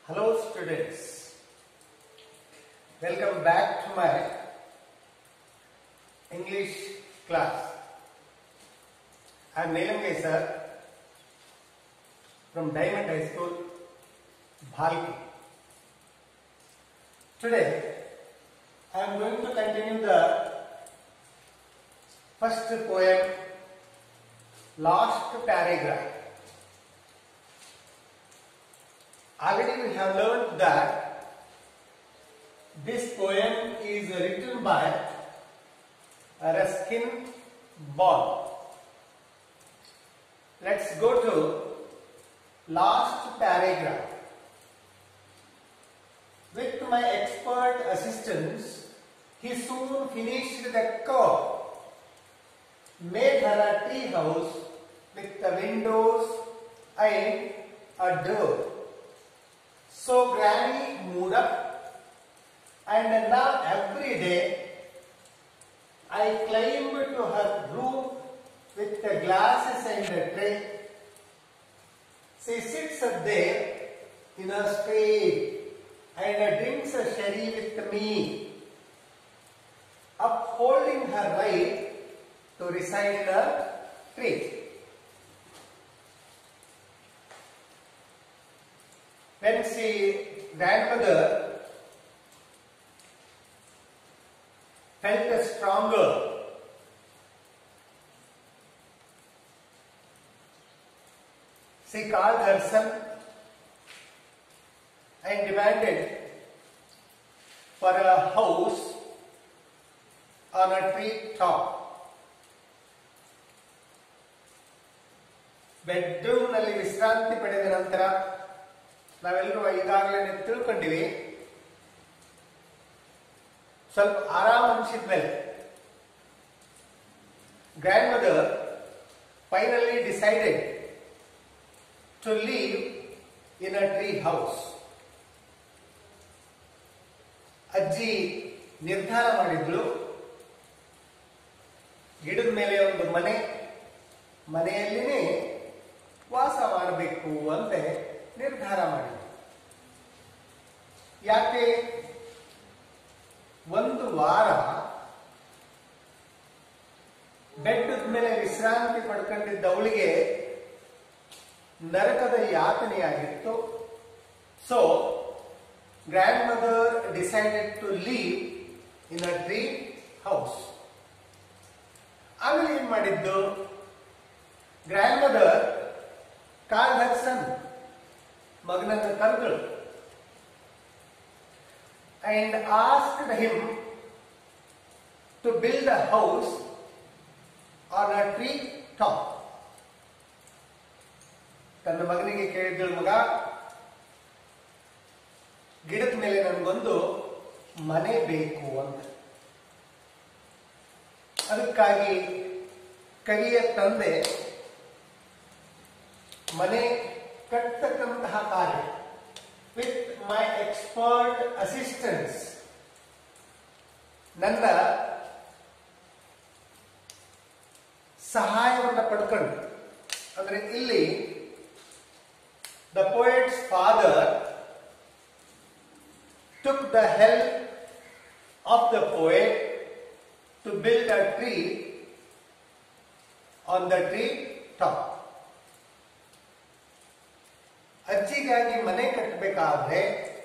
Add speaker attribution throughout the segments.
Speaker 1: Hello students. Welcome back to my English class. I am Neelam sir from Diamond High School, Bhalki. Today I am going to continue the first poem, last paragraph. Already we have learned that this poem is written by Ruskin Bond. Let's go to last paragraph. With my expert assistance, he soon finished the curve, made her a tree house with the windows and a door. So Granny moved up, and now every day I climb to her room with the glasses and the tray. She sits up there in her shade and drinks a sherry with me, upholding her right to reside in a tree. when she grandmother felt stronger she called her son and demanded for a house on a tree top ಬೆಡ್ರೂಮ್ನಲ್ಲಿ ವಿಶ್ರಾಂತಿ ಪಡೆದ ನಂತರ ನಾವೆಲ್ಲರೂ ಈಗಾಗಲೇ ತಿಳ್ಕೊಂಡಿವಿ ಸ್ವಲ್ಪ ಆರಾಮ ಅನಿಸಿದ್ಮೇಲೆ grandmother finally decided to live in a tree house ಅಜ್ಜಿ ನಿರ್ಧಾರ ಮಾಡಿದ್ಲು ಗಿಡದ ಮೇಲೆ ಒಂದು ಮನೆ ಮನೆಯಲ್ಲಿನೇ ವಾಸ ಮಾಡಬೇಕು ಅಂತ ನಿರ್ಧಾರ ಮಾಡಿದ್ರು ಯಾಕೆ ಒಂದು ವಾರ ಬೆಟ್ಟದ ಮೇಲೆ ವಿಶ್ರಾಂತಿ ಪಡ್ಕೊಂಡಿದ್ದ ಅವಳಿಗೆ ನರಕದ ಯಾತನೆಯಾಗಿತ್ತು so grandmother decided to live in a tree house ಆಮೇಲೆ ಏನ್ ಮಾಡಿದ್ದು ಗ್ರ್ಯಾಂಡ್ ಮದರ್ ಕಾಲ್ ಹರ್ಸನ್ ಮಗನನ್ನು ಕರೆದಳು and asked him to build a house on a tree top ತನ್ನ ಮಗನಿಗೆ ಕೇಳಿದ್ದಳು ಮಗ ಗಿಡದ ಮೇಲೆ ನನಗೊಂದು ಮನೆ ಬೇಕು ಅಂತ ಅದಕ್ಕಾಗಿ ಕವಿಯ ತಂದೆ ಮನೆ ಕಟ್ಟತಕ್ಕಂತಹ ಕಾರ್ಯ ವಿತ್ ಮೈ ಎಕ್ಸ್ಪರ್ಟ್ ಅಸಿಸ್ಟೆನ್ಸ್ ನನ್ನ ಸಹಾಯವನ್ನು ಪಡ್ಕೊಂಡು ಅಂದ್ರೆ ಇಲ್ಲಿ the poet's father took the help of the poet to build a tree on the tree top. ಅಜ್ಜಿಗಾಗಿ ಮನೆ ಕಟ್ಟಬೇಕಾದ್ರೆ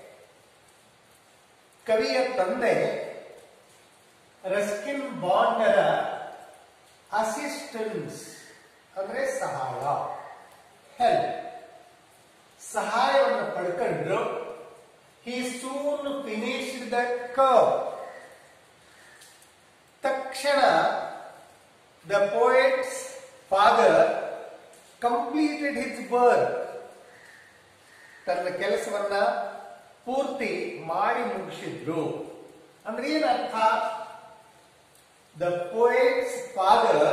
Speaker 1: ಕವಿಯ ತಂದೆ ರಸ್ಕಿನ್ ಬಾಂಡರ ಅಸಿಸ್ಟೆನ್ಸ್ ಅಂದ್ರೆ ಸಹಾಯ ಹೆಲ್ಪ್ ಸಹಾಯವನ್ನು ಪಡ್ಕೊಂಡ್ರು he soon finished the curve ತಕ್ಷಣ the poet's father completed his work ತನ್ನ ಕೆಲಸವನ್ನ ಪೂರ್ತಿ ಮಾಡಿ ಮುಗಿಸಿದ್ರು ಅಂದ್ರೆ ಏನರ್ಥ the poet's father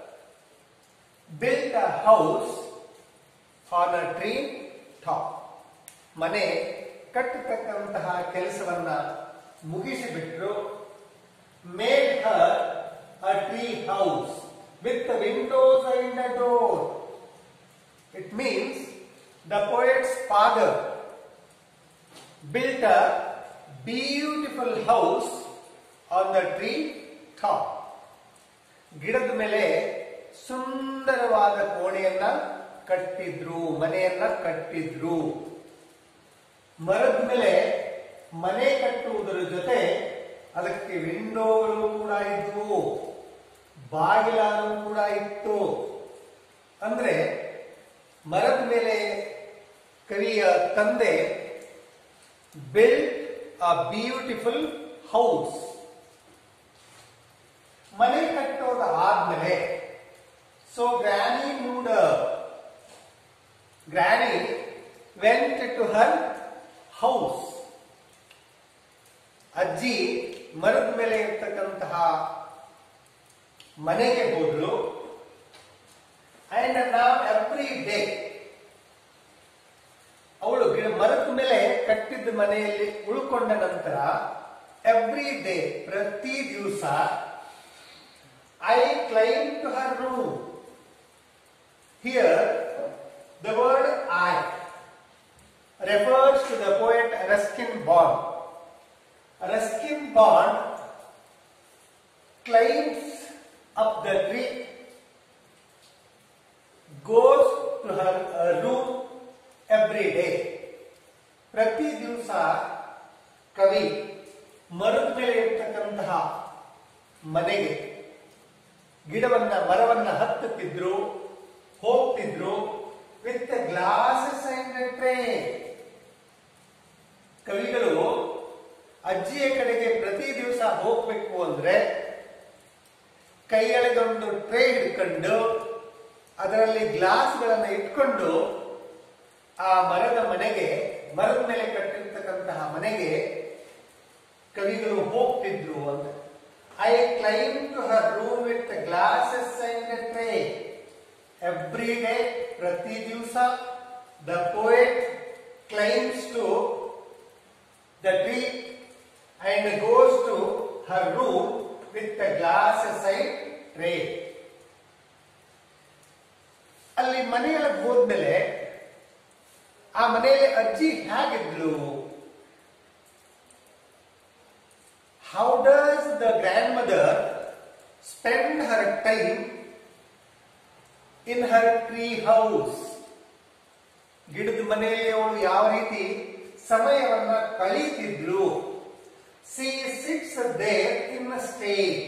Speaker 1: built a house on a tree top ಮನೆ ಕಟ್ಟತಕ್ಕಂತಹ ಕೆಲಸವನ್ನ ಮುಗಿಸಿಬಿಟ್ರು made her a tree house with windows and a door It means the poet's father built a beautiful house on the tree top. ಗಿಡದ ಮೇಲೆ ಸುಂದರವಾದ ಕೋಣೆಯನ್ನ ಕಟ್ಟಿದ್ರು ಮನೆಯನ್ನ ಕಟ್ಟಿದ್ರು ಮರದ ಮೇಲೆ ಮನೆ ಕಟ್ಟುವುದರ ಜೊತೆ ಅದಕ್ಕೆ ವಿಂಡೋಗಳು ಕೂಡ ಇದ್ವು ಬಾಗಿಲಾನು ಕೂಡ ಇತ್ತು ಅಂದ್ರೆ ಮರದ ಮೇಲೆ ಕವಿಯ ತಂದೆ ಬಿಲ್ಡ್ ಅ ಬ್ಯೂಟಿಫುಲ್ ಹೌಸ್ ಮನೆ ಕಟ್ಟೋದ ಆದ್ಮೇಲೆ ಸೊ ಗ್ರಾನಿ ಮೂಡ granny went to her house ಅಜ್ಜಿ ಮರದ ಮೇಲೆ ಇರ್ತಕ್ಕಂತಹ ಮನೆಗೆ ಹೋದ್ಲು ಅಂಡ್ ನಾವ್ ಎವ್ರಿ ಡೇ ಅವಳು ಗಿಡ ಮರದ ಮೇಲೆ ಕಟ್ಟಿದ್ದ ಮನೆಯಲ್ಲಿ ಉಳ್ಕೊಂಡ ನಂತರ ಎವ್ರಿ ಡೇ ಪ್ರತಿ ದಿವಸ I climb to her room here the word I refers to the poet Ruskin Bond. Ruskin Bond climbs up the tree, goes to her uh, room every day. ಪ್ರತಿ ದಿವಸ ಕವಿ ಮರದ ಮೇಲೆ ಇರ್ತಕ್ಕಂತಹ ಮನೆಗೆ ಗಿಡವನ್ನ ಮರವನ್ನ ಹತ್ತುತ್ತಿದ್ರು ಹೋಗ್ತಿದ್ರು ವಿತ್ ಗ್ಲಾಸಸ್ ಅಂಡ್ ಟ್ರೇ ಕವಿಗಳು ಅಜ್ಜಿಯ ಕಡೆಗೆ ಪ್ರತಿ ದಿವಸ ಹೋಗ್ಬೇಕು ಅಂದ್ರೆ ಕೈಯೊಳಗೊಂದು ಟ್ರೇ ಹಿಡ್ಕೊಂಡು ಅದರಲ್ಲಿ ಗ್ಲಾಸ್ಗಳನ್ನ ಇಟ್ಕೊಂಡು ಆ ಮರದ ಮನೆಗೆ ಮರದ ಮೇಲೆ ಕಟ್ಟಿರ್ತಕ್ಕಂತಹ ಮನೆಗೆ ಕವಿಗಳು ಹೋಗ್ತಿದ್ರು ಅಂತ I climb to her room with glasses and tray every day ಪ್ರತಿ ದಿವಸ the poet climbs to the tree and goes to her room with the glasses and tray ಅಲ್ಲಿ ಮನೆಯೊಳಗೆ ಹೋದ್ಮೇಲೆ ಆ ಮನೆಯಲ್ಲಿ ಅಜ್ಜಿ ಹೇಗಿದ್ಲು how does the grandmother spend her time in her tree house ಗಿಡದ ಮನೆಯಲ್ಲಿ ಅವಳು ಯಾವ ರೀತಿ ಸಮಯವನ್ನ ಕಳೀತಿದ್ಲು she sits there in state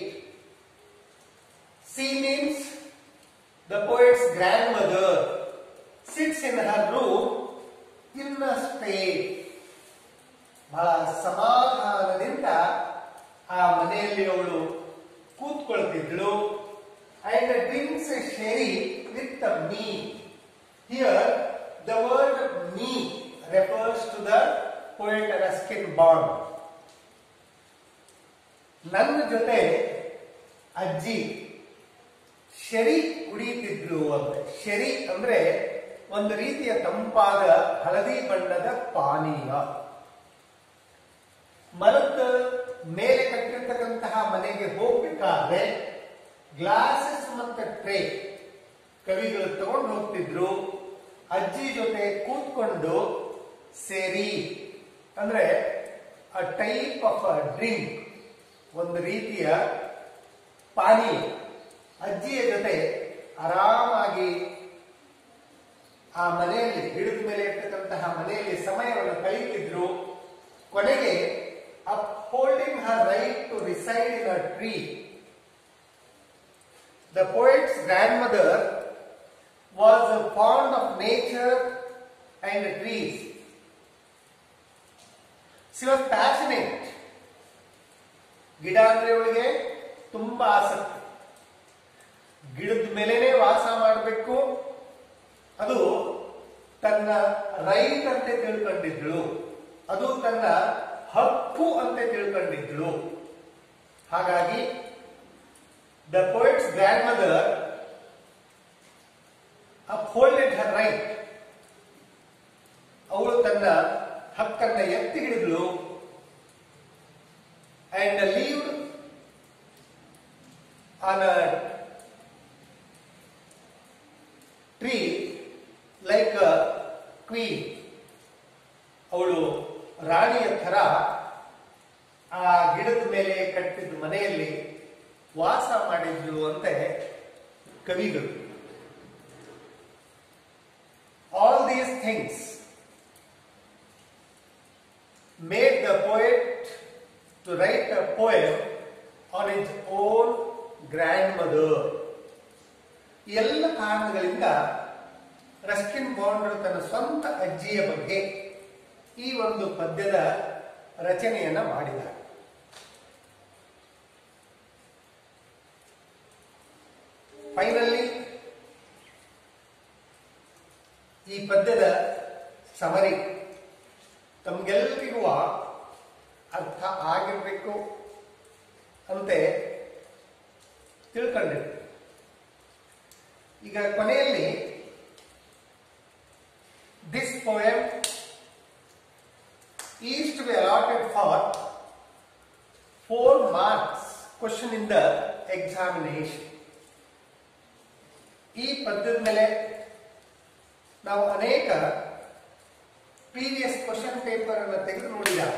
Speaker 1: she means the poet's grand mother sits in her room in state ಬಹಳ ಸಮಾಧಾನದಿಂದ ಆ ಮನೆಯಲ್ಲಿ ಅವಳು ಕೂತ್ಕೊಳ್ತಿದ್ಳು and drinks sherry with me here the word me refers to the poet Ruskin Bond ನನ್ನ ಜೊತೆ ಅಜ್ಜಿ ಶರಿ ಕುಡಿಯುತ್ತಿದ್ರು ಅಂತ ಶರಿ ಅಂದ್ರೆ ಒಂದು ರೀತಿಯ ತಂಪಾದ ಹಳದಿ ಬಣ್ಣದ ಪಾನೀಯ ಮರದ ಮೇಲೆ ಕಟ್ಟಿರ್ತಕ್ಕಂತಹ ಮನೆಗೆ ಹೋಗ್ಬೇಕಾದ್ರೆ ಗ್ಲಾಸಸ್ ಮತ್ತು ಟ್ರೇ ಕವಿಗಳು ತಗೊಂಡು ಹೋಗ್ತಿದ್ರು ಅಜ್ಜಿ ಜೊತೆ ಕೂತ್ಕೊಂಡು ಸೇರಿ ಅಂದ್ರೆ a type of a drink ಒಂದು ರೀತಿಯ ಪಾನೀಯ ಅಜ್ಜಿಯ ಜೊತೆ ಆರಾಮಾಗಿ ಆ ಮನೆಯಲ್ಲಿ ಹಿಡಿದ ಮೇಲೆ ಇರ್ತಕ್ಕಂತಹ ಮನೆಯಲ್ಲಿ ಸಮಯವನ್ನು ಕಳೀತಿದ್ರು ಕೊನೆಗೆ upholding her right to reside in a tree the poet's grandmother was fond of nature and trees she was passionate ಗಿಡ ಅಂದ್ರೆ ಅವಳಿಗೆ ತುಂಬಾ ಆಸಕ್ತಿ ಗಿಡದ ಮೇಲೇನೆ ವಾಸ ಮಾಡಬೇಕು ಅದು ತನ್ನ ರೈಟ್ ಅಂತ ತಿಳ್ಕೊಂಡಿದ್ಳು ಅದು ತನ್ನ ಹಕ್ಕು ಅಂತ ತಿಳ್ಕೊಂಡಿದ್ಳು ಹಾಗಾಗಿ the poet's grandmother upholded her right ಅವಳು ತನ್ನ ಹಕ್ಕನ್ನ ಎತ್ತಿ ಹಿಡಿದ್ಳು and live on a tree like queen ಅವಳು ರಾಣಿಯ ಥರ ಆ ಗಿಡದ ಮೇಲೆ ಕಟ್ಟಿದ ಮನೆಯಲ್ಲಿ ವಾಸ ಮಾಡಿದ್ರು ಅಂತೆ ಕವಿಗಳು all these things made the poet to write a poem on his own grandmother ಎಲ್ಲ ಕಾರಣಗಳಿಂದ ರಸ್ಕಿನ್ ಬಾಂಡ್ರು ತನ್ನ ಸ್ವಂತ ಅಜ್ಜಿಯ ಬಗ್ಗೆ ಈ ಒಂದು ಪದ್ಯದ ರಚನೆಯನ್ನ ಮಾಡಿದ ಫೈನಲಿ ಈ ಪದ್ಯದ ಸಮರಿ ತಮ್ಗೆಲ್ಲರಿಗೂ ಅರ್ಥ ಆಗಿರ್ಬೇಕು ಅಂತೆ ತಿಳ್ಕೊಂಡ್ರಿ ಈಗ ಕೊನೆಯಲ್ಲಿ this poem is to be allotted for four marks question in the examination ಈ ಪದ್ಯದ ಮೇಲೆ ನಾವು ಅನೇಕ ಪ್ರೀವಿಯಸ್ ಕ್ವಶನ್ ಪೇಪರ್ ಅನ್ನು ತೆಗೆದು ನೋಡಿದಾಗ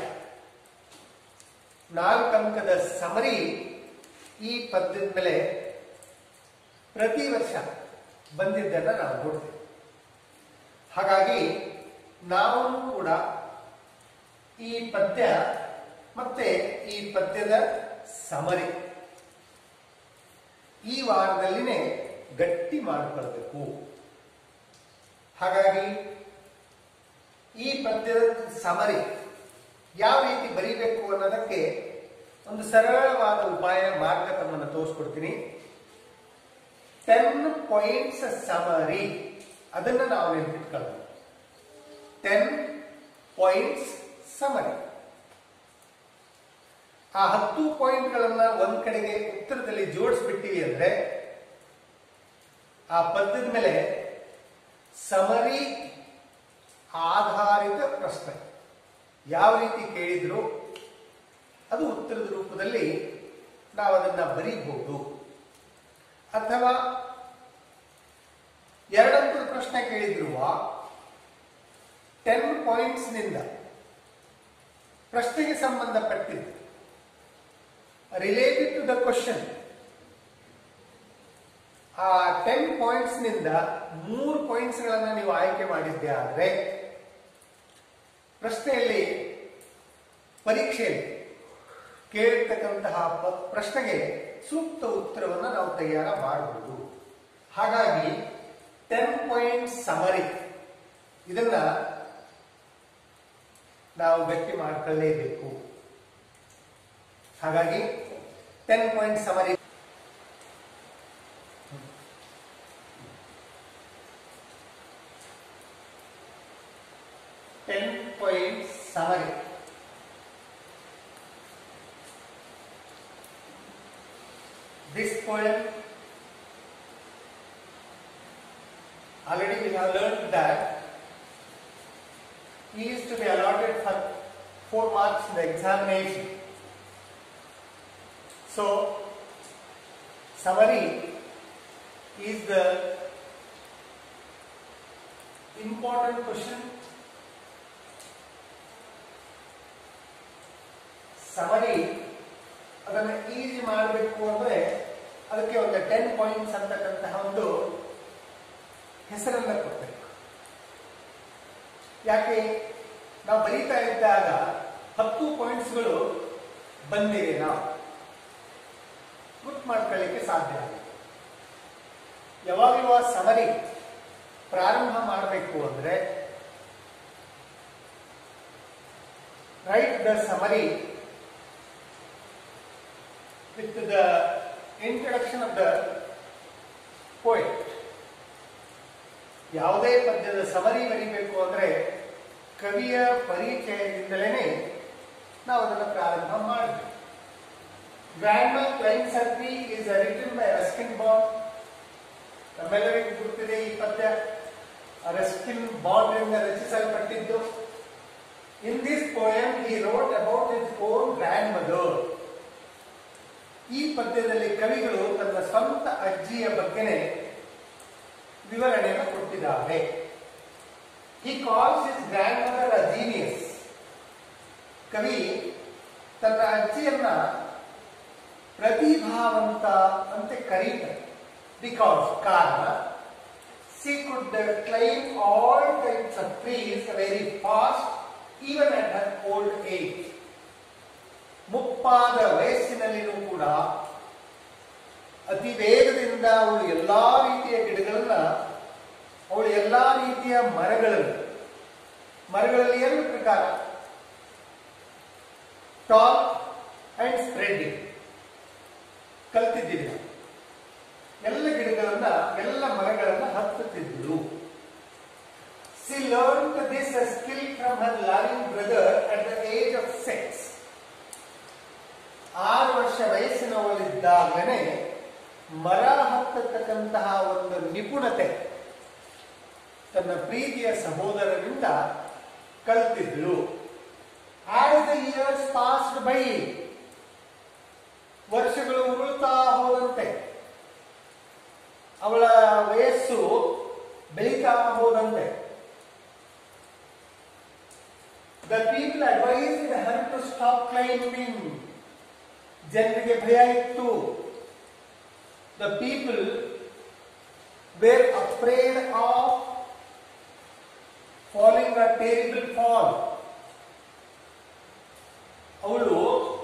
Speaker 1: ನಾಲ್ಕು ಅಂಕದ ಸಮರಿ ಈ ಪದ್ಯದ ಮೇಲೆ ಪ್ರತಿ ವರ್ಷ ಬಂದಿದ್ದನ್ನ ನಾವು ನೋಡ್ತೇವೆ ಹಾಗಾಗಿ ನಾವು ಕೂಡ ಈ ಪದ್ಯ ಮತ್ತೆ ಈ ಪದ್ಯದ ಸಮರಿ ಈ ವಾರದಲ್ಲಿನೇ ಗಟ್ಟಿ ಮಾಡಿಕೊಳ್ಬೇಕು ಹಾಗಾಗಿ ಈ ಪದ್ಯದ ಸಮರಿ ಯಾವ ರೀತಿ ಬರೀಬೇಕು ಅನ್ನೋದಕ್ಕೆ ಒಂದು ಸರಳವಾದ ಉಪಾಯ ಮಾರ್ಗ ತಮ್ಮನ್ನು ತೋರಿಸ್ಕೊಡ್ತೀನಿ ಟೆನ್ ಪಾಯಿಂಟ್ಸ್ ಸಮರಿ ಅದನ್ನ ನಾವು ನೆನಪಿಟ್ಕೊಳ್ಳೋಣ ಟೆನ್ ಪಾಯಿಂಟ್ಸ್ ಸಮರಿ ಆ ಹತ್ತು ಪಾಯಿಂಟ್ಗಳನ್ನ ಒಂದ್ ಕಡೆಗೆ ಉತ್ತರದಲ್ಲಿ ಜೋಡಿಸ್ಬಿಟ್ಟಿವಿ ಅಂದ್ರೆ ಆ ಪದ್ಯದ ಮೇಲೆ ಸಮರಿ ಆಧಾರಿತ ಪ್ರಶ್ನೆ ಯಾವ ರೀತಿ ಕೇಳಿದ್ರು ಅದು ಉತ್ತರದ ರೂಪದಲ್ಲಿ ನಾವು ಅದನ್ನ ಬರೀಬಹುದು ಅಥವಾ ಎರಡಂಕದ ಪ್ರಶ್ನೆ ಕೇಳಿದ್ರು ಟೆನ್ ಪಾಯಿಂಟ್ಸ್ ನಿಂದ ಪ್ರಶ್ನೆಗೆ ಸಂಬಂಧಪಟ್ಟಿದ್ದು ರಿಲೇಟೆಡ್ ಟು ದ ಕ್ವಶನ್ ಆ ಟೆನ್ ಪಾಯಿಂಟ್ಸ್ ನಿಂದ ಮೂರು ಪಾಯಿಂಟ್ಸ್ ಗಳನ್ನ ನೀವು ಆಯ್ಕೆ ಮಾಡಿದ್ದೆ ಆದ್ರೆ ಪ್ರಶ್ನೆಯಲ್ಲಿ ಪರೀಕ್ಷೆಯಲ್ಲಿ ಕೇಳಿರ್ತಕ್ಕಂತಹ ಪ- ಪ್ರಶ್ನೆಗೆ ಸೂಕ್ತ ಉತ್ತರವನ್ನು ನಾವು ತಯಾರ ಮಾಡಬಹುದು ಹಾಗಾಗಿ ಟೆನ್ ಪಾಯಿಂಟ್ ಸಮರಿ ಇದನ್ನ ನಾವು ಗಟ್ಟಿ ಮಾಡ್ಕೊಳ್ಳೇಬೇಕು ಹಾಗಾಗಿ ten point summary ten point summary This poem, already we have learned that he is to be allotted for four marks in the examination. So, summary is the important question. Summary ಅದನ್ನ easy ಮಾಡಬೇಕು ಅಂದ್ರೆ ಅದಕ್ಕೆ ಒಂದು ten points ಅಂತಕ್ಕಂತಹ ಒಂದು ಹೆಸರನ್ನ ಕೊಡ್ಬೇಕು ಯಾಕೆ ನಾವು ಬರೀತಾ ಇದ್ದಾಗ ಹತ್ತು ಪಾಯಿಂಟ್ಸ್ಗಳು ಬಂದಿವೆ ನಾವು ಗುರ್ತು ಮಾಡ್ಕೊಳ್ಳಿಕ್ಕೆ ಸಾಧ್ಯ ಆಗುತ್ತೆ ಯಾವಾಗಲೂ ಆ ಸಮರಿ ಪ್ರಾರಂಭ ಮಾಡಬೇಕು ಅಂದ್ರೆ write the summary with the introduction of the poet. ಯಾವುದೇ ಪದ್ಯದ ಸಮರಿ ಬರೀಬೇಕು ಅಂದ್ರೆ ಕವಿಯ ಪರಿಚಯದಿಂದಲೇ ನಾವು ಅದನ್ನು ಪ್ರಾರಂಭ ಮಾಡಬೇಕು ಗ್ರ್ಯಾಂಡ್ ಕ್ಲೈನ್ ಸರ್ಪಿ is written by Ruskin Bond ನಮ್ಮೆಲ್ಲರಿಗೂ ಗೊತ್ತಿದೆ ಈ ಪದ್ಯ ರಸ್ಕಿನ್ ಬಾಂಡ್ ರಚಿಸಲ್ಪಟ್ಟಿದ್ದು in this poem he wrote about his own grandmother ಈ ಪದ್ಯದಲ್ಲಿ ಕವಿಗಳು ತನ್ನ ಸ್ವಂತ ಅಜ್ಜಿಯ ಬಗ್ಗೆನೆ ವಿವರಣೆಯನ್ನು ಕೊಟ್ಟಿದ್ದಾರೆ ಈ calls his grandmother a genius ಕವಿ ತನ್ನ ಅಜ್ಜಿಯನ್ನ ಪ್ರತಿಭಾವಂತ ಅಂತ ಕರೀತಾರೆ ಬಿಕಾಸ್ ಕಾರಣ she could climb all types of trees very fast even at her old age ಮುಪ್ಪಾದ ವಯಸ್ಸಿನಲ್ಲಿನೂ ಕೂಡ ಅತಿ ವೇಗದಿಂದ ಅವಳು ಎಲ್ಲಾ ರೀತಿಯ ಗಿಡಗಳನ್ನ ಅವಳು ಎಲ್ಲಾ ರೀತಿಯ ಮರಗಳನ್ನು ಮರಗಳಲ್ಲಿ ಎರಡು ಪ್ರಕಾರ ಟಾಪ್ ಅಂಡ್ ಸ್ಪ್ರೆಡಿಂಗ್ ಕಲ್ತಿದ್ದೀವಿ ನಾವು. ಎಲ್ಲ ಗಿಡಗಳನ್ನ ಎಲ್ಲ ಮರಗಳನ್ನ ಹತ್ತುತ್ತಿದ್ದಳು she learn this skill from her loving brother at the age of six ಆರು ವರ್ಷ ವಯಸ್ಸಿನವಳಿದ್ದಾಗಲೇ ಮರ ಹತ್ತತಕ್ಕಂತಹ ಒಂದು ನಿಪುಣತೆ ತನ್ನ ಪ್ರೀತಿಯ ಸಹೋದರನಿಂದ ಕಲ್ತಿದ್ಳು as the years passed by ವರ್ಷಗಳು ಉರುಳ್ತಾ ಹೋದಂತೆ ಅವಳ ವಯಸ್ಸು ಬೆಳೀತಾ ಹೋದಂತೆ the people advised her to stop climbing ಜನರಿಗೆ ಭಯ ಇತ್ತು the people were afraid of falling a terrible fall ಅವಳು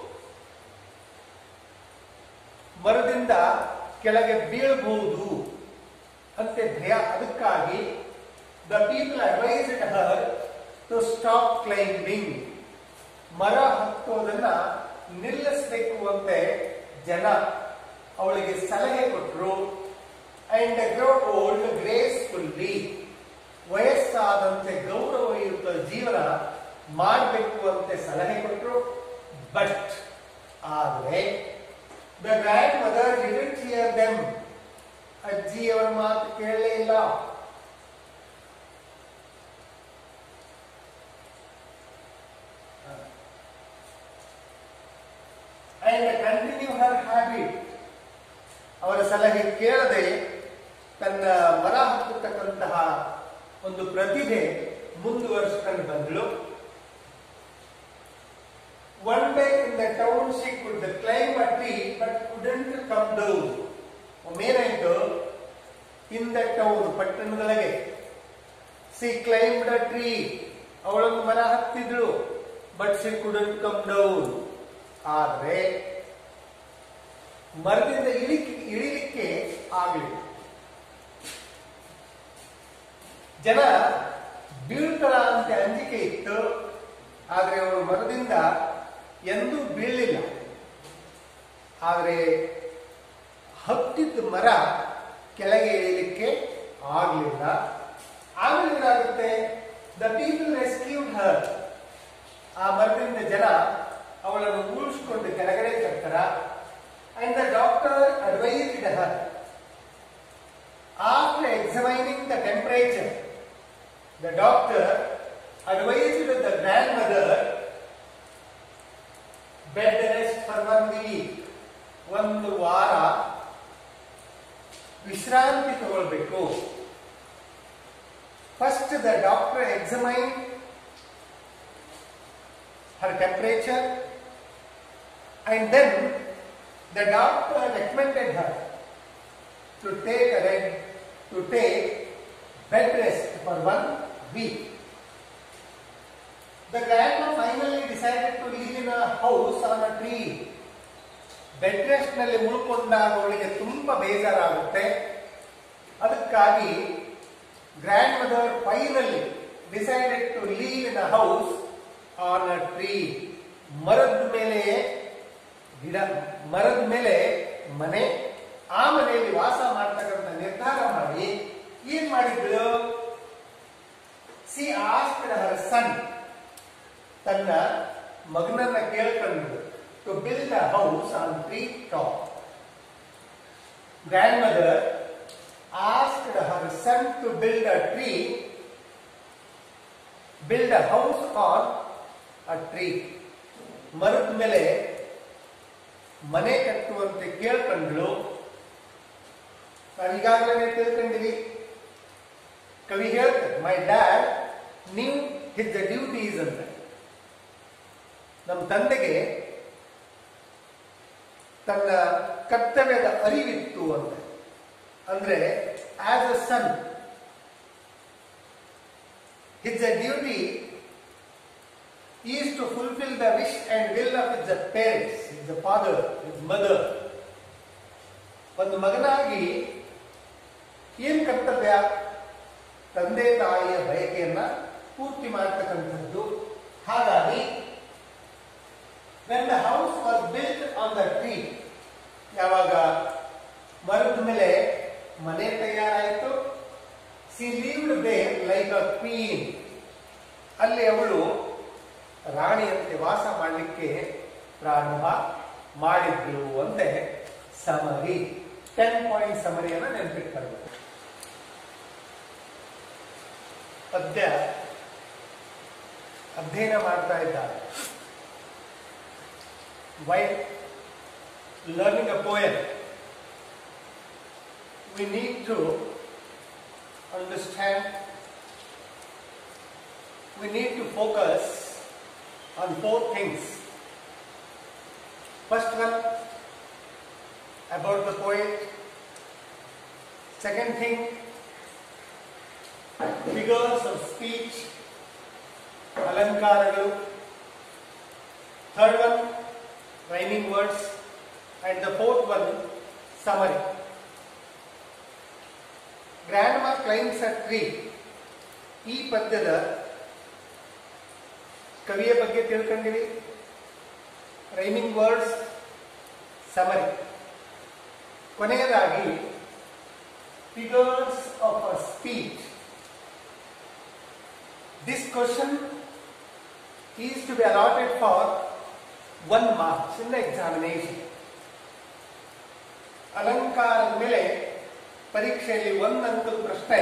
Speaker 1: ಮರದಿಂದ ಕೆಳಗೆ ಬೀಳಬಹುದು ಅಂತೆ ಭಯ ಅದಕ್ಕಾಗಿ the people advised her to stop climbing ಮರ ಹತ್ತೋದನ್ನ ನಿಲ್ಲಿಸಬೇಕು ಅಂತೆ ಜನ ಅವಳಿಗೆ ಸಲಹೆ ಕೊಟ್ಟರು ಅಂಡ್ ಗ್ರೋ ಓಲ್ಡ್ ಗ್ರೇಸ್ಫುಲ್ಲಿ ವಯಸ್ಸಾದಂತೆ ಗೌರವಯುತ ಜೀವನ ಮಾಡಬೇಕು ಅಂತ ಸಲಹೆ ಕೊಟ್ಟರು ಬಟ್ ಆದರೆ the grandmother didn't hear them ಅಜ್ಜಿಯವರ ಮಾತು ಕೇಳಲೇ ಇಲ್ಲ ಅಂಡ್ ಕಂಟಿನ್ಯೂ ಹರ್ ಹ್ಯಾಬಿಟ್ ಅವರ ಸಲಹೆ ಕೇಳದೆ ತನ್ನ ಮರ ಹತ್ತತಕ್ಕಂತಹ ಒಂದು ಪ್ರತಿಭೆ ಮುಂದುವರಿಸಿಕೊಂಡು ಬಂದಳು one day in the town she could climb a tree but couldn't come down ಒಮ್ಮೇನಾಯ್ತು ಇನ್ ದ ಟೌನ್ ಪಟ್ಟಣದೊಳಗೆ ಸಿ ಕ್ಲೈಮ್ಡ್ ಅ ಟ್ರೀ ಅವಳೊಂದು ಮರ ಹತ್ತಿದ್ಳು but she couldn't come down ಆದ್ರೆ ಮರದಿಂದ ಇಳಿಕೆ ಇಳಿಲಿಕ್ಕೆ ಆಗಲಿಲ್ಲ ಜನ ಬೀಳ್ತಾಳ ಅಂತ ಅಂಜಿಕೆ ಇತ್ತು ಆದ್ರೆ ಅವಳು ಮರದಿಂದ ಎಂದೂ ಬೀಳಲಿಲ್ಲ ಆದರೆ ಹತ್ತಿದ್ದ ಮರ ಕೆಳಗೆ ಇಳಿಲಿಕ್ಕೆ ಆಗಲಿಲ್ಲ ಆಮೇಲೆ ಏನಾಗುತ್ತೆ ದ ಪೀಪಲ್ ರೆಸ್ಕ್ಯೂಡ್ ಹರ್ ಆ ಮರದಿಂದ ಜನ ಅವಳನ್ನು ಉಳಿಸ್ಕೊಂಡು ಕೆಳಗಡೆ ತರ್ತಾರ and the doctor advised her after examining the temperature the doctor advised the grandmother bed rest for one week ಒಂದು ವಾರ ವಿಶ್ರಾಂತಿ ತಗೊಳ್ಬೇಕು first the doctor examine her temperature and then the doctor recommended her to take a red, to take bed rest for one week. The grandma finally decided to live in a house on a tree. Bed rest ನಲ್ಲಿ ಉಳ್ಕೊಂಡಾಗ ಅವಳಿಗೆ ತುಂಬಾ ಬೇಜಾರಾಗುತ್ತೆ ಅದಕ್ಕಾಗಿ grandmother finally decided to live in a house on a tree ಮರದ ಮೇಲೆ ಗಿಡ ಮರದ ಮೇಲೆ ಮನೆ ಆ ಮನೆಯಲ್ಲಿ ವಾಸ ಮಾಡ್ತಕ್ಕಂಥ ನಿರ್ಧಾರ ಮಾಡಿ ಏನ್ ಮಾಡಿದ್ರು ಸಿ ಆಸ್ಕ್ಡ್ ಹರ್ ಸನ್ ತನ್ನ ಮಗನನ್ನ ಕೇಳ್ಕೊಂಡ್ರು to build a house on tree top grandmother asked her son to build a tree build a house on a tree ಮರದ ಮೇಲೆ ಮನೆ ಕಟ್ಟುವಂತೆ ಕೇಳ್ಕೊಂಡ್ಳು ನಾವು ಈಗಾಗಲೇ ತಿಳ್ಕೊಂಡಿವಿ ಕವಿ ಹೇಳ್ತಾರೆ my dad knew his the duties ಅಂತ ನಮ್ಮ ತಂದೆಗೆ ತನ್ನ ಕರ್ತವ್ಯದ ಅರಿವಿತ್ತು ಅಂತ ಅಂದ್ರೆ as a son his a duty is to fulfil the wish and will of his the parents his the father his mother ಒಂದು ಮಗನಾಗಿ ಏನ್ ಕರ್ತವ್ಯ ತಂದೆ ತಾಯಿಯ ಬಯಕೆಯನ್ನ ಪೂರ್ತಿ ಮಾಡತಕ್ಕಂಥದ್ದು ಹಾಗಾಗಿ when the house was built on the tree ಯಾವಾಗ ಮರದ ಮೇಲೆ ಮನೆ ತಯಾರಾಯಿತು she lived there like a queen ಅಲ್ಲಿ ಅವಳು ರಾಣಿಯಂತೆ ವಾಸ ಮಾಡಲಿಕ್ಕೆ ಪ್ರಾರಂಭ ಮಾಡಿದ್ರು ಅಂತೆ ಸಮರಿ ಟೆನ್ ಪಾಯಿಂಟ್ ಸಮರಿಯನ್ನು ನೆನಪಿಟ್ಕೊಳ್ಬೇಕು ಪದ್ಯ ಅಧ್ಯಯನ ಮಾಡ್ತಾ ಇದ್ದಾರೆ why learning a poem we need to understand we need to focus on four things first one about the poet second thing figures of speech ಅಲಂಕಾರಗಳು third one rhyming words and the fourth one summary grandma climbs a tree ಈ ಪದ್ಯದ ಕವಿಯ ಬಗ್ಗೆ ತಿಳ್ಕೊಂಡಿವಿ rhyming words summary ಕೊನೆಯದಾಗಿ figures of a speech This question is to be allotted for one marks in the examination. ಅಲಂಕಾರದ ಮೇಲೆ ಪರೀಕ್ಷೆಯಲ್ಲಿ ಒಂದಂತದ ಪ್ರಶ್ನೆ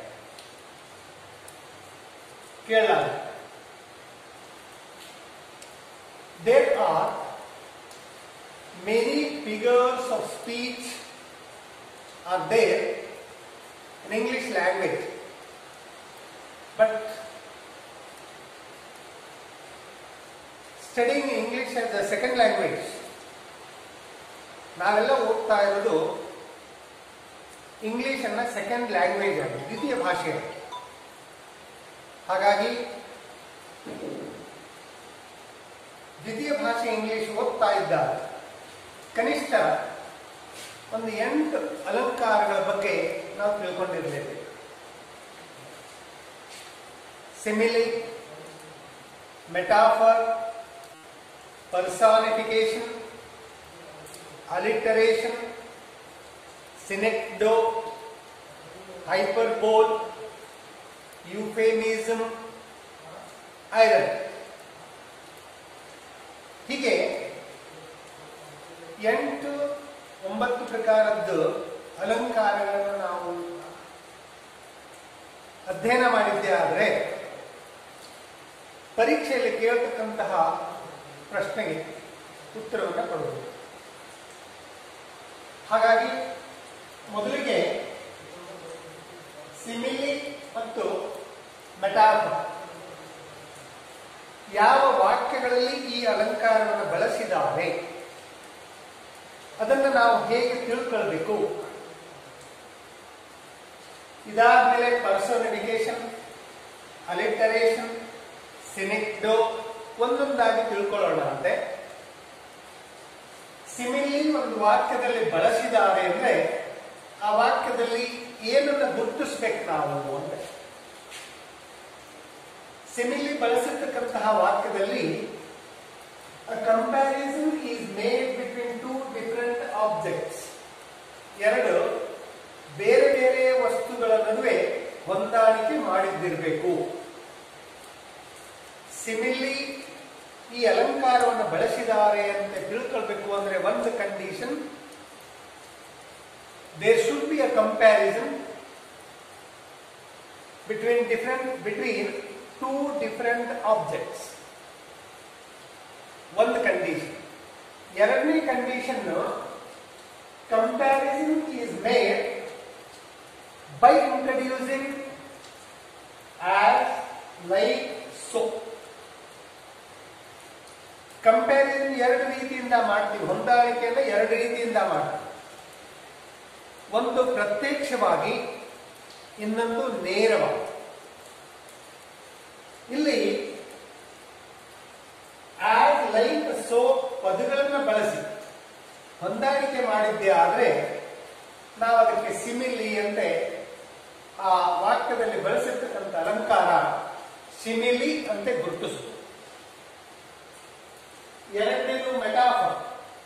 Speaker 1: ಕೇಳಲಾಗ there are many figures of speech are there in English language but studying English as a second language ನಾವೆಲ್ಲ ಓದ್ತಾ ಇರೋದು English ಅನ್ನ ಸೆಕೆಂಡ್ ಲ್ಯಾಂಗ್ವೇಜ್ ಆಗಿ ದ್ವಿತೀಯ ಭಾಷೆ ಹಾಗಾಗಿ ದ್ವಿತೀಯ ಭಾಷೆ ಇಂಗ್ಲಿಷ್ ಓದ್ತಾ ಇದ್ದಾಗ ಕನಿಷ್ಠ ಒಂದು ಎಂಟು ಅಲಂಕಾರಗಳ ಬಗ್ಗೆ ನಾವು ತಿಳ್ಕೊಂಡಿರಬೇಕು simile metaphor personification, alliteration, synecdoche, hyperbole, euphemism, iron. ಹೀಗೆ ಎಂಟು ಒಂಬತ್ತು ಪ್ರಕಾರದ್ದು ಅಲಂಕಾರಗಳನ್ನು ನಾವು ಅಧ್ಯಯನ ಮಾಡಿದ್ದೇ ಆದರೆ ಪರೀಕ್ಷೆಯಲ್ಲಿ ಕೇಳತಕ್ಕಂತಹ ಪ್ರಶ್ನೆಗೆ ಉತ್ತರವನ್ನು ಕೊಡಬಹುದು ಹಾಗಾಗಿ ಮೊದಲಿಗೆ ಸಿಮಿಲಿ ಮತ್ತು ಮೆಟಾಫರ್ ಯಾವ ವಾಕ್ಯಗಳಲ್ಲಿ ಈ ಅಲಂಕಾರವನ್ನು ಬಳಸಿದ್ದಾರೆ ಅದನ್ನು ನಾವು ಹೇಗೆ ತಿಳ್ಕೊಳ್ಬೇಕು ಇದಾದ್ಮೇಲೆ ಪರ್ಸೋನಿಫಿಕೇಶನ್ ಅಲಿಟರೇಷನ್ ಸಿನಿಕ್ಡೋ ಒಂದೊಂದಾಗಿ ತಿಳ್ಕೊಳ್ಳೋಣ ಅಂತೆ ಸಿಮಿಲಿ ಒಂದು ವಾಕ್ಯದಲ್ಲಿ ಬಳಸಿದ್ದಾರೆ ಅಂದ್ರೆ ಆ ವಾಕ್ಯದಲ್ಲಿ ಏನನ್ನ ಗುರುತಿಸ್ಬೇಕು ನಾವು ಅಂದ್ರೆ ಸಿಮಿಲಿ ಬಳಸಿರ್ತಕ್ಕಂತಹ ವಾಕ್ಯದಲ್ಲಿ comparison is made between two different objects ಎರಡು ಬೇರೆ ಬೇರೆ ವಸ್ತುಗಳ ನಡುವೆ ಹೊಂದಾಣಿಕೆ ಮಾಡಿದ್ದಿರಬೇಕು ಸಿಮಿಲಿ ಈ ಅಲಂಕಾರವನ್ನು ಬಳಸಿದ್ದಾರೆ ಅಂತ ತಿಳ್ಕೊಳ್ಬೇಕು ಅಂದ್ರೆ ಒಂದು condition there should be a comparison between different between two different objects ಒಂದು ಕಂಡೀಷನ್ ಎರಡನೇ condition comparison is made by introducing as like so ರೀತಿಯಿಂದ ಮಾಡ್ತೀವಿ ಹೊಂದಾಣಿಕೆಯನ್ನು ಎರಡು ರೀತಿಯಿಂದ ಮಾಡ್ತೀವಿ ಒಂದು ಪ್ರತ್ಯಕ್ಷವಾಗಿ ಇನ್ನೊಂದು ನೇರವಾಗಿ ಇಲ್ಲಿ ಆಸ್ ಲೈಕ್ ಸೋ ಪದಗಳನ್ನು ಬಳಸಿ ಹೊಂದಾಣಿಕೆ ಮಾಡಿದ್ದೆ ಆದ್ರೆ ನಾವು ಅದಕ್ಕೆ ಸಿಮಿಲಿ ಅಂದ್ರೆ ಆ ವಾಕ್ಯದಲ್ಲಿ ಬಳಸಿರ್ತಕ್ಕಂಥ ಅಲಂಕಾರ ಸಿಮಿಲಿ ಅಂತ ಗುರುತಿಸುವುದು ಎರಡನೇದು ಮೆಟಾಫರ್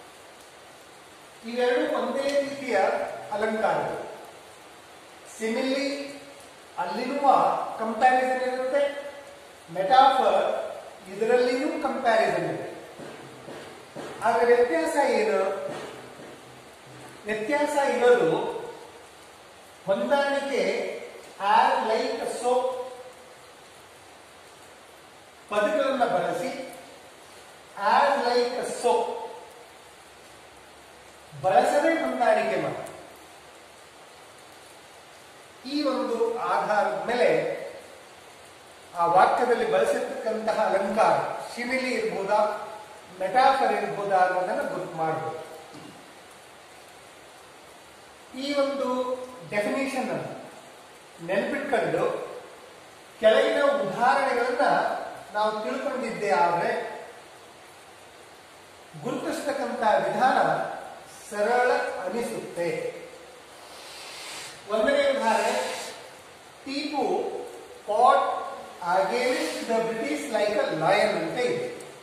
Speaker 1: ಇವೆರಡು ಒಂದೇ ರೀತಿಯ ಅಲಂಕಾರಗಳು ಸಿಮಿಲಿ ಅಲ್ಲಿರುವ ಕಂಪ್ಯಾರಿಸನ್ ಇರುತ್ತೆ ಮೆಟಾಫರ್ ಇದರಲ್ಲಿಯೂ ಕಂಪ್ಯಾರಿಸನ್ ಇದೆ ಆದ್ರೆ ವ್ಯತ್ಯಾಸ ಏನು ವ್ಯತ್ಯಾಸ ಇರೋದು ಹೊಂದಾಣಿಕೆ ಆರ್ ಲೈಕ್ ಸೋ ಪದಗಳನ್ನು ಬಳಸಿ ಆರ್ ಲೈಕ್ ಸೋ ಬಳಸದೆ ಹೊಂದಾಣಿಕೆ ಮಾಡಿ ಈ ಒಂದು ಆಧಾರದ ಮೇಲೆ ಆ ವಾಕ್ಯದಲ್ಲಿ ಬಳಸಿರ್ತಕ್ಕಂತಹ ಅಲಂಕಾರ ಶಿಮಿಲಿ ಇರ್ಬೋದಾ ಮೆಟಾಫರ್ ಇರ್ಬೋದಾ ಅನ್ನೋದನ್ನು ಗುರುತು ಮಾಡಬಹುದು ಈ ಒಂದು ಡೆಫಿನೇಷನ್ ಅನ್ನು ನೆನ್ಪಿಟ್ಕೊಂಡು ಕೆಳಗಿನ ಉದಾಹರಣೆಗಳನ್ನ ನಾವು ತಿಳ್ಕೊಂಡಿದ್ದೆ ಆದ್ರೆ ಗುರುತಿಸ್ತಕ್ಕಂಥ ವಿಧಾನ ಸರಳ ಅನಿಸುತ್ತೆ ಒಂದನೇ ಉದಾಹರಣೆ Tipu fought against the British like a lion ಅಂತ ಇದೆ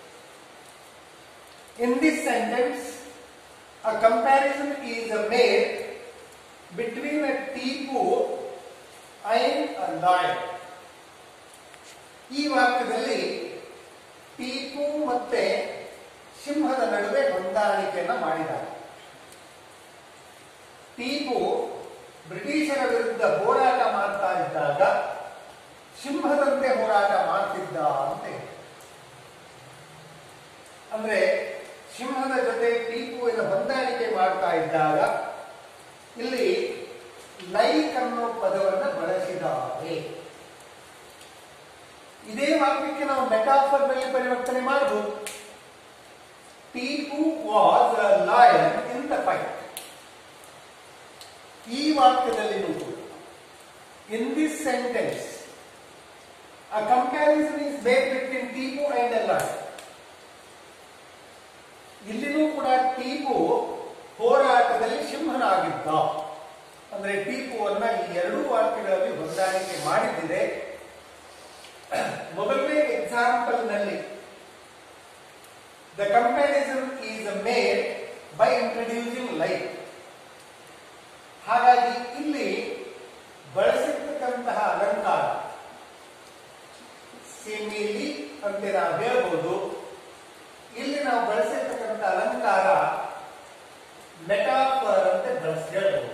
Speaker 1: in this sentence a comparison is made between a Tipu and a lion ಈ ವಾಕ್ಯದಲ್ಲಿ ಟಿಪು ಮತ್ತೆ ಸಿಂಹದ ನಡುವೆ ಹೊಂದಾಣಿಕೆಯನ್ನ ಮಾಡಿದ್ದಾರೆ ಟಿಪು ಬ್ರಿಟಿಷರ ವಿರುದ್ಧ ಹೋರಾಟ ಮಾಡ್ತಾ ಇದ್ದಾಗ ಸಿಂಹದಂತೆ ಹೋರಾಟ ಮಾಡ್ತಿದ್ದ ಅಂತ ಹೇಳಿ. ಅಂದ್ರೆ ಸಿಂಹದ ಜೊತೆ ಟಿಪುವಿನ ಹೊಂದಾಣಿಕೆ ಮಾಡ್ತಾ ಇದ್ದಾಗ ಇಲ್ಲಿ ಲೈಕ್ ಅನ್ನೋ ಪದವನ್ನು ಬಳಸಿದ್ದಾರೆ ಇದೇ ವಾಕ್ಯಕ್ಕೆ ನಾವು ಮೆಟಾಫರ್ ನಲ್ಲಿ ಪರಿವರ್ತನೆ ಮಾಡಬಹುದು Tipu was a lion in the fight ಈ ವಾಕ್ಯದಲ್ಲಿನೂ ಕೂಡ in this sentence a comparison is made between Tipu and a lion ಇಲ್ಲಿನೂ ಕೂಡ ಟಿಪು ಹೋರಾಟದಲ್ಲಿ ಸಿಂಹನಾಗಿದ್ದ ಅಂದ್ರೆ ಟಿಪುವನ್ನ ಈ ಎರಡೂ ವಾಕ್ಯಗಳಲ್ಲಿ ಹೊಂದಾಣಿಕೆ ಮಾಡಿದ್ದಿದೆ ಮೊದಲನೇ ಎಕ್ಸಾಂಪಲ್ ನಲ್ಲಿ the comparison is made by introducing like ಹಾಗಾಗಿ ಇಲ್ಲಿ ಬಳಸಿರ್ತಕ್ಕಂತಹ ಅಲಂಕಾರ ಸಿಮಿಲಿ ಅಂತ ನಾವು ಹೇಳ್ಬೋದು ಇಲ್ಲಿ ನಾವು ಬಳಸಿರ್ತಕ್ಕಂಥ ಅಲಂಕಾರ ಮೆಟಾಫರ್ ಅಂತ ಬಳಸಿ ಹೇಳ್ಬೋದು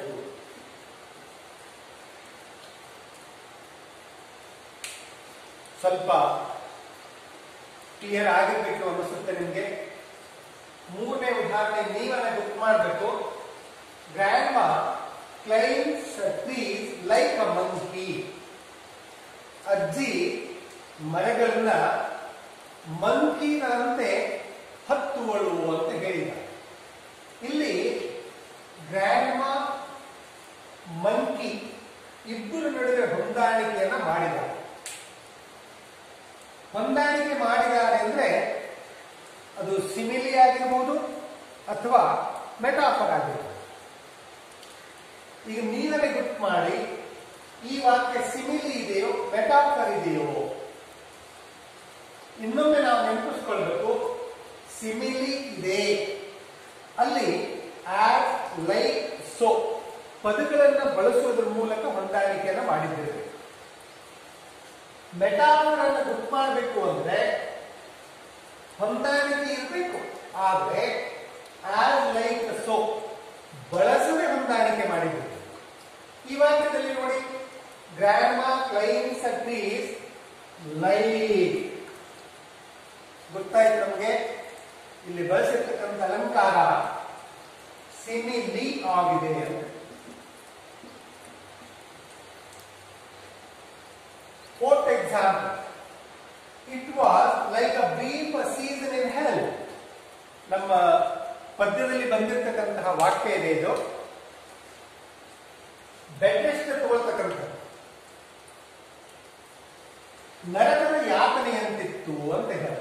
Speaker 1: ಸ್ವಲ್ಪ ಕ್ಲಿಯರ್ ಆಗಿರ್ಬೇಕು ಅನಿಸುತ್ತೆ ನಿಮಗೆ ಮೂರನೇ ಉದಾಹರಣೆ ನೀವನ್ನ ಗುರ್ತು ಮಾಡಬೇಕು grand climbs trees like a monkey ಅಜ್ಜಿ ಮರಗಳನ್ನ ಮಂಕಿನಂತೆ ಹತ್ತುವಳು ಅಂತ ಹೇಳಿದ ಇಲ್ಲಿ ಗ್ರ್ಯಾಂಡ್ ಮಂಕಿ ಇಬ್ಬರ ನಡುವೆ ಹೊಂದಾಣಿಕೆಯನ್ನ ಮಾಡಿದ್ದಾರೆ ಹೊಂದಾಣಿಕೆ ಮಾಡಿದ್ದಾರೆ ಅಂದ್ರೆ ಅದು ಸಿಮಿಲಿ ಆಗಿರ್ಬೋದು ಅಥವಾ ಮೆಟಾಫರ್ ಆಗಿರ್ಬೋದು ಈಗ ನೀವೇ ಗುರ್ತು ಮಾಡಿ ಈ ವಾಕ್ಯ ಸಿಮಿಲಿ ಇದೆಯೋ ಮೆಟಾಫರ್ ಇದೆಯೋ ಇನ್ನೊಮ್ಮೆ ನಾವು ನೆನಪಿಸ್ಕೊಳ್ಬೇಕು ಸಿಮಿಲಿ ಇದೆ ಅಲ್ಲಿ ಆಸ್ ಲೈಕ್ ಸೋ ಪದಗಳನ್ನು ಬಳಸುವುದರ ಮೂಲಕ ಹೊಂದಾಣಿಕೆಯನ್ನು ಮಾಡಿದ್ದೇವೆ ಮೆಟಾಫರ್ ಅನ್ನು ಗುರ್ತು ಮಾಡಬೇಕು ಅಂದ್ರೆ ಹೊಂದಾಣಿಕೆ ಇರಬೇಕು ಆದ್ರೆ ಆಸ್ ಲೈಕ್ ಸೋ ಬಳಸದೆ ಹೊಂದಾಣಿಕೆ ಮಾಡಿದ್ದೇವೆ ಈ ವಾಕ್ಯದಲ್ಲಿ ನೋಡಿ ಗ್ರ್ಯಾಂಡ್ ಕ್ಲೈಮ್ಸ್ ಟ್ರೀಸ್ ಲೈಕ್ ಗೊತ್ತಾಯ್ತು ನಮಗೆ ಇಲ್ಲಿ ಬಳಸಿರ್ತಕ್ಕಂಥ ಅಲಂಕಾರ ಸಿಮಿಲಿ ಆಗಿದೆ ಅಂತ Fourth example. It was like a brief season in hell. ನಮ್ಮ ಪದ್ಯದಲ್ಲಿ ಬಂದಿರತಕ್ಕಂತಹ ವಾಕ್ಯ ಇದೆ ಇದು ಬೆಡ್ ರೆಸ್ಟ್ ತಗೊಳ್ತಕ್ಕಂಥದ್ದು ನರಕದ ಯಾತನೆಯಂತಿತ್ತು ಅಂತ ಹೇಳ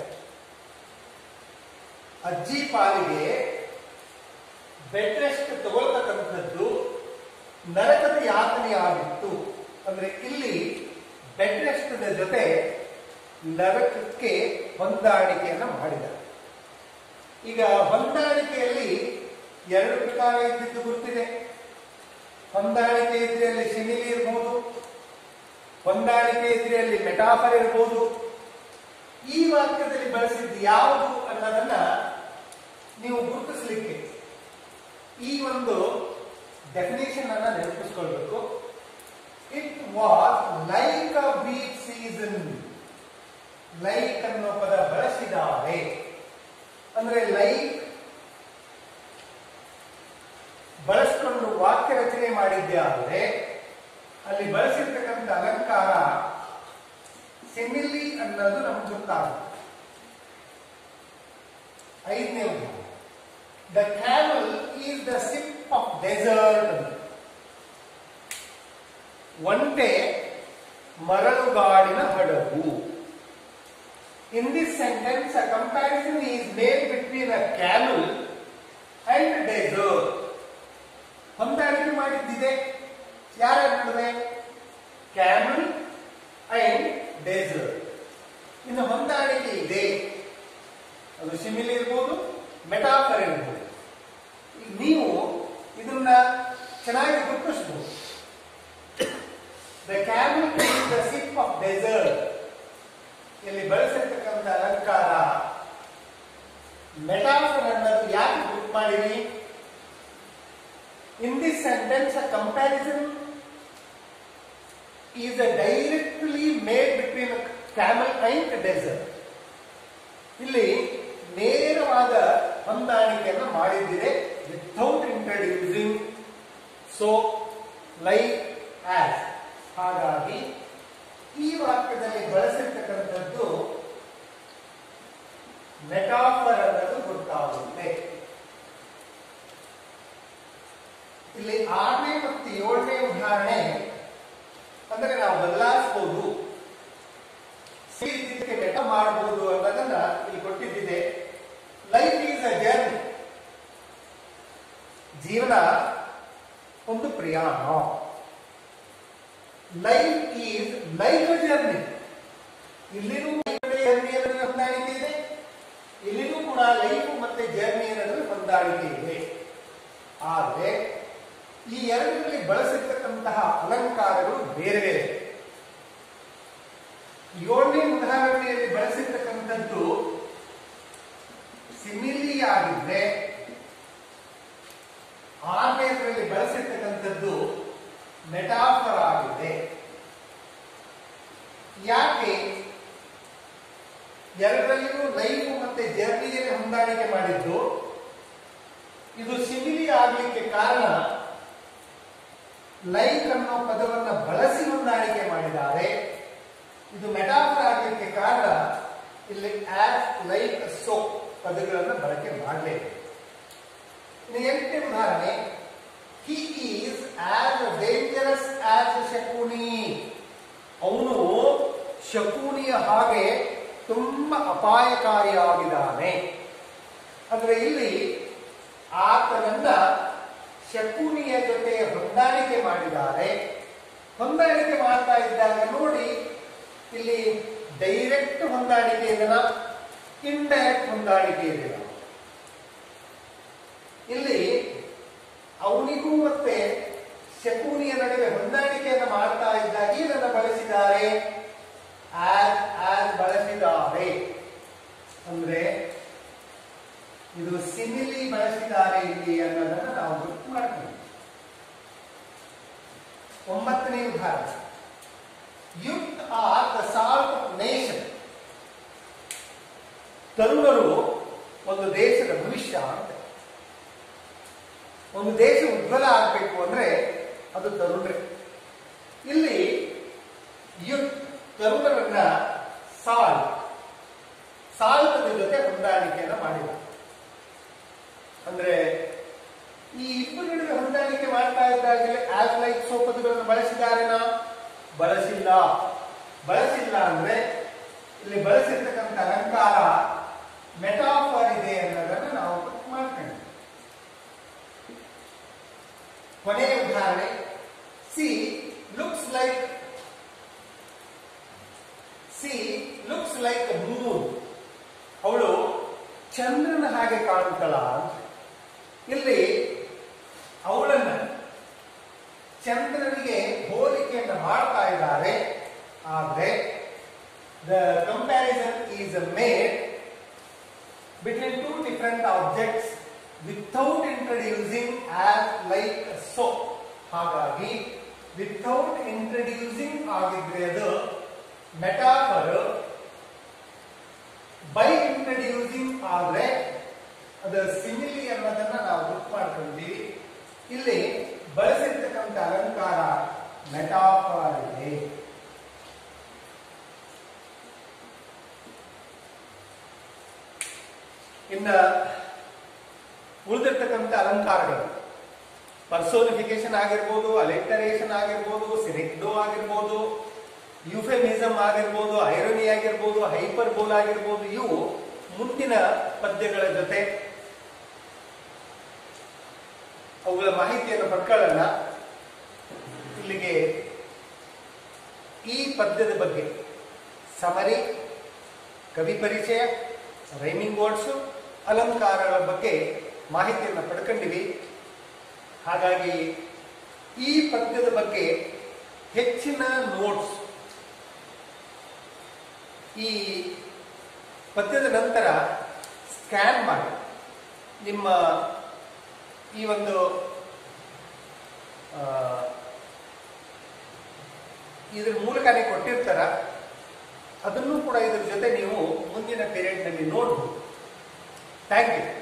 Speaker 1: ಅಜ್ಜಿ ಪಾಲಿಗೆ ಬೆಡ್ ರೆಸ್ಟ್ ತಗೊಳ್ತಕ್ಕಂಥದ್ದು ನರಕದ ಯಾತನೆ ಆಗಿತ್ತು ಅಂದ್ರೆ ಇಲ್ಲಿ ಬೆಡ್ ರೆಸ್ಟ್ ಜೊತೆ ನರಕಕ್ಕೆ ಹೊಂದಾಣಿಕೆಯನ್ನ ಮಾಡಿದ್ದಾರೆ ಈಗ ಹೊಂದಾಣಿಕೆಯಲ್ಲಿ ಎರಡು ಪ್ರಕಾರ ಇದ್ದಿದ್ದು ಗೊತ್ತಿದೆ ಹೊಂದಾಣಿಕೆ ಇದ್ರೆ ಅಲ್ಲಿ ಸಿಮಿಲಿ ಇರಬಹುದು ಹೊಂದಾಣಿಕೆ ಇದ್ರೆ ಅಲ್ಲಿ ಮೆಟಾಫರ್ ಇರಬಹುದು ಈ ವಾಕ್ಯದಲ್ಲಿ ಬಳಸಿದ್ದು ಯಾವುದು ಅನ್ನೋದನ್ನ ನೀವು ಗುರುತಿಸಲಿಕ್ಕೆ ಈ ಒಂದು ಡೆಫಿನೇಷನ್ ಅನ್ನ ನೆನಪಿಸ್ಕೊಳ್ಬೇಕು it was like a beach season like ಅನ್ನೋ ಪದ ಬಳಸಿದ್ದಾರೆ ಅಂದ್ರೆ ಲೈಕ್ ಬಳಸಿಕೊಂಡು ವಾಕ್ಯ ರಚನೆ ಮಾಡಿದ್ದೆ ಆದರೆ ಅಲ್ಲಿ ಬಳಸಿರ್ತಕ್ಕಂಥ ಅಲಂಕಾರ ಸೆಮಿಲಿ ಅನ್ನೋದು ನಮ್ಗೆ ಗೊತ್ತಾಗುತ್ತೆ ಐದನೇ ಉದಾಹರಣೆ the camel is the ship of desert ಒಂಟೆ ಮರಳುಗಾಡಿನ ಹಡಗು in this sentence a comparison is made between a camel and desert ಹೊಂದಾಣಿಕೆ ಮಾಡಿದ್ದಿದೆ ಯಾರ ನಡುವೆ ಕ್ಯಾಮಲ್ ಅಂಡ್ ಡೆಸರ್ಟ್ ಇನ್ನು ಹೊಂದಾಣಿಕೆ ಇದೆ ಅದು ಸಿಮಿಲಿ ಇರ್ಬೋದು ಮೆಟಾಫರ್ ಇರ್ಬೋದು ಈಗ ನೀವು ಇದನ್ನ ಚೆನ್ನಾಗಿ ಗುರುತಿಸಬಹುದು the camel is the ship of desert ಇಲ್ಲಿ ಬಳಸಿರ್ತಕ್ಕಂಥ ಅಲಂಕಾರ ಮೆಟಾಫರ್ ಅನ್ನೋದು ಯಾಕೆ ಗುರುತು ಮಾಡಿರಿ in this sentence a comparison is a directly made between camel and desert ಇಲ್ಲಿ ನೇರವಾದ ಹೊಂದಾಣಿಕೆಯನ್ನು ಮಾಡಿದ್ದಿದೆ without introducing so like as ಹಾಗಾಗಿ ಈ ವಾಕ್ಯದಲ್ಲಿ ಬಳಸಿರ್ತಕ್ಕಂಥದ್ದು ಮೆಟಾಫರ್ ಅನ್ನೋದು ಗೊತ್ತಾಗುತ್ತೆ ಇಲ್ಲಿ ಆರನೇ ಮತ್ತು ಏಳನೇ ಉದಾಹರಣೆ ಅಂದ್ರೆ ನಾವು ಬದಲಾಯಿಸಬಹುದು ಇದಕ್ಕೆ ಮೆಟ ಮಾಡಬಹುದು ಅನ್ನೋದನ್ನ ಇಲ್ಲಿ ಕೊಟ್ಟಿದ್ದಿದೆ ಲೈಫ್ ಈಸ್ ಅ ಜರ್ನಿ ಜೀವನ ಒಂದು ಪ್ರಯಾಣ ಲೈಫ್ ಈಸ್ ಲೈಫ್ ಜರ್ನಿ ಇಲ್ಲಿನೂ ಜರ್ನಿ ಅನ್ನೋದು ಹೊಂದಾಣಿಕೆ ಇದೆ ಇಲ್ಲಿನೂ ಕೂಡ ಲೈಫ್ ಮತ್ತೆ ಜರ್ನಿ ಅನ್ನೋದು ಹೊಂದಾಣಿಕೆ ಇದೆ ಆದರೆ ಈ ಎರಡರಲ್ಲಿ ಬಳಸಿರ್ತಕ್ಕಂತಹ ಅಲಂಕಾರಗಳು ಬೇರೆ ಬೇರೆ ಏಳನೇ ಉದಾಹರಣೆಯಲ್ಲಿ ಬಳಸಿರ್ತಕ್ಕಂಥದ್ದು ಸಿಮಿಲಿ ಆಗಿದ್ರೆ ಆರನೇದರಲ್ಲಿ ಬಳಸಿರ್ತಕ್ಕಂಥದ್ದು ಮೆಟಾಫರ್ ಆಗಿದೆ ಯಾಕೆ ಎರಡರಲ್ಲಿಯೂ ಲೈಫ್ ಮತ್ತೆ ಜರ್ನಿಯಲ್ಲಿ ಹೊಂದಾಣಿಕೆ ಮಾಡಿದ್ದು ಇದು ಸಿಮಿಲಿ ಆಗಲಿಕ್ಕೆ ಕಾರಣ ಲೈಕ್ ಅನ್ನೋ ಪದವನ್ನು ಬಳಸಿ ಹೊಂದಾಣಿಕೆ ಮಾಡಿದ್ದಾರೆ ಇದು ಮೆಟಾಫರ್ ಆಗಲಿಕ್ಕೆ ಕಾರಣ ಇಲ್ಲಿ ಆಸ್ ಲೈಕ್ ಸೋ ಪದಗಳನ್ನು ಬಳಕೆ ಮಾಡಲೇಬೇಕು ಇನ್ನು ಎಂಟನೇ ಉದಾಹರಣೆ he is as dangerous as Shakuni ಅವನು ಶಕುನಿಯ ಹಾಗೆ ತುಂಬಾ ಅಪಾಯಕಾರಿಯಾಗಿದ್ದಾನೆ ಅಂದ್ರೆ ಇಲ್ಲಿ ಆತನನ್ನ ಶಕುನಿಯ ಜೊತೆ ಹೊಂದಾಣಿಕೆ ಮಾಡಿದ್ದಾರೆ ಹೊಂದಾಣಿಕೆ ಮಾಡ್ತಾ ಇದ್ದಾಗ ನೋಡಿ ಇಲ್ಲಿ ಡೈರೆಕ್ಟ್ ಹೊಂದಾಣಿಕೆ ಇದೆನಾ ಇಂಡೈರೆಕ್ಟ್ ಹೊಂದಾಣಿಕೆ ಇದೆಯಾ ಇಲ್ಲಿ ಅವನಿಗೂ ಮತ್ತೆ ಶಕುನಿಯ ನಡುವೆ ಹೊಂದಾಣಿಕೆಯನ್ನು ಮಾಡ್ತಾ ಇದ್ದಾಗ ಇದನ್ನು ಬಳಸಿದ್ದಾರೆ ಆಸ್ ಆಸ್ ಬಳಸಿದ್ದಾರೆ ಅಂದ್ರೆ ಇದು ಸಿಮಿಲಿ ಬಳಸಿದ್ದಾರೆ ಇಲ್ಲಿ ಅನ್ನೋದನ್ನ ನಾವು ಗುರುತು ಮಾಡ್ತೀವಿ ಒಂಬತ್ತನೇ ಉದಾಹರಣೆ youth are the salt of nation ತರುಣರು ಒಂದು ದೇಶದ ಭವಿಷ್ಯ ಅಂತ ಒಂದು ದೇಶ ಉಜ್ವಲ ಆಗಬೇಕು ಅಂದ್ರೆ ಅದು ತರುಣರೇ ಇಲ್ಲಿ ಯುತ್ ತರುಣರನ್ನ ಸಾಲ್ಟ್ ಸಾಲ್ಟದ ಜೊತೆ ಹೊಂದಾಣಿಕೆಯನ್ನು ಮಾಡಿದ ಅಂದ್ರೆ ಬಳಸಿಲ್ಲ ಬಳಸಿಲ್ಲ ಅಂದ್ರೆ ಇಲ್ಲಿ ಬಳಸಿರ್ತಕ್ಕಂಥ ಅಲಂಕಾರ ಮೆಟಾಫರ್ ಇದೆ ಅನ್ನೋದನ್ನು ನಾವು ಮಾಡ್ಕೊಂಡ್ವಿ ಕೊನೆಯ ಉದಾಹರಣೆ she looks like she looks like moon ಅವಳು ಚಂದ್ರನ ಹಾಗೆ ಕಾಣುತ್ತಳ ಅಂತ ಇಲ್ಲಿ ಅವಳನ್ನ ಚಂದ್ರನಿಗೆ ಹೋಲಿಕೆಯನ್ನು ಮಾಡ್ತಾ ಇದ್ದಾರೆ ಆದರೆ the comparison is made between two different objects without introducing as like so ಹಾಗಾಗಿ ವಿಥೌಟ್ ಇಂಟ್ರಡ್ಯೂಸಿಂಗ್ ಆಗಿದ್ರೆ ಅದು ಮೆಟಾಫರ್ ಬೈ ಇಂಟ್ರಡ್ಯೂಸಿಂಗ್ ಆದ್ರೆ ಅದು ಸಿಮಿಲಿ ಅನ್ನೋದನ್ನ ನಾವು ಗುರ್ತು ಮಾಡ್ಕೊಂಡಿದ್ದೀವಿ ಇಲ್ಲಿ ಬಳಸಿರ್ತಕ್ಕಂಥ ಅಲಂಕಾರ ಮೆಟಾಫರ್ ಇದೆ ಇನ್ನ ಉಳಿದಿರ್ತಕ್ಕಂಥ ಅಲಂಕಾರಗಳು ಪರ್ಸೋನಿಫಿಕೇಶನ್ ಆಗಿರ್ಬೋದು ಅಲೆಕ್ಟರೇಷನ್ ಆಗಿರ್ಬೋದು ಸಿನೆಕ್ಡೋ ಆಗಿರ್ಬೋದು ಯುಫೆಮಿಸಮ್ ಆಗಿರ್ಬೋದು ಐರನಿ ಆಗಿರ್ಬೋದು ಹೈಪರ್ ಬೋಲ್ ಆಗಿರ್ಬೋದು ಇವು ಮುಂದಿನ ಪದ್ಯಗಳ ಜೊತೆ ಅವುಗಳ ಮಾಹಿತಿಯನ್ನು ಪಡ್ಕೊಳ್ಳೋಣ ಇಲ್ಲಿಗೆ ಈ ಪದ್ಯದ ಬಗ್ಗೆ ಸಮರಿ ಕವಿ ಪರಿಚಯ ರೈಮಿಂಗ್ ವರ್ಡ್ಸು ಅಲಂಕಾರಗಳ ಬಗ್ಗೆ ಮಾಹಿತಿಯನ್ನು ಪಡ್ಕೊಂಡಿವಿ ಹಾಗಾಗಿ ಈ ಪದ್ಯದ ಬಗ್ಗೆ ಹೆಚ್ಚಿನ ನೋಟ್ಸ್ ಈ ಪದ್ಯದ ನಂತರ ಸ್ಕ್ಯಾನ್ ಮಾಡಿ ನಿಮ್ಮ ಈ ಒಂದು ಆ, ಇದ್ರ ಮೂಲಕನೇ ಕೊಟ್ಟಿರ್ತಾರ ಅದನ್ನು ಕೂಡ ಇದ್ರ ಜೊತೆ ನೀವು ಮುಂದಿನ ಪೀರಿಯಡ್ನಲ್ಲಿ ನೋಡ್ಬೋದು ಥ್ಯಾಂಕ್ ಯು